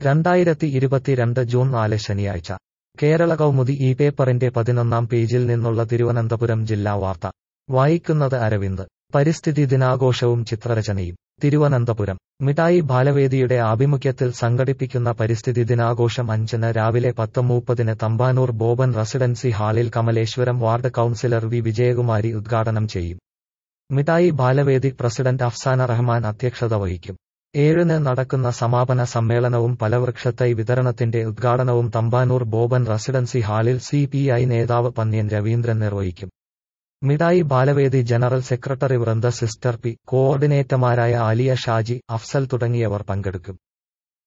രണ്ടായിരത്തി ഇരുപത്തിരണ്ട് ജൂൺ നാല് ശനിയാഴ്ച കേരള കൗമുദി ഈ പേപ്പറിന്റെ പതിനൊന്നാം പേജിൽ നിന്നുള്ള തിരുവനന്തപുരം ജില്ലാ വാർത്ത വായിക്കുന്നത് അരവിന്ദ് പരിസ്ഥിതി ദിനാഘോഷവും ചിത്രരചനയും തിരുവനന്തപുരം മിഠായി ബാലവേദിയുടെ ആഭിമുഖ്യത്തിൽ സംഘടിപ്പിക്കുന്ന പരിസ്ഥിതി ദിനാഘോഷം അഞ്ചിന് രാവിലെ പത്ത് മുപ്പതിന് തമ്പാനൂർ ബോബൻ റെസിഡൻസി ഹാളിൽ Kamaleswaram ward councillor V Vijayakumari ഉദ്ഘാടനം ചെയ്യും മിഠായി ബാലവേദി പ്രസിഡന്റ് അഫ്സാന റഹ്മാൻ അധ്യക്ഷത വഹിക്കും ഏഴിന് നടക്കുന്ന സമാപന സമ്മേളനവും ഫലവൃക്ഷത്തൈ വിതരണത്തിന്റെ ഉദ്ഘാടനവും തമ്പാനൂർ ബോബൻ റെസിഡൻസി ഹാളിൽ സി നേതാവ് പന്ന്യൻ രവീന്ദ്രൻ നിർവഹിക്കും മിഠായി Balavedi general secretary Vrinda sister P കോർഡിനേറ്റർമാരായ ആലിയ ഷാജി അഫ്സൽ തുടങ്ങിയവർ പങ്കെടുക്കും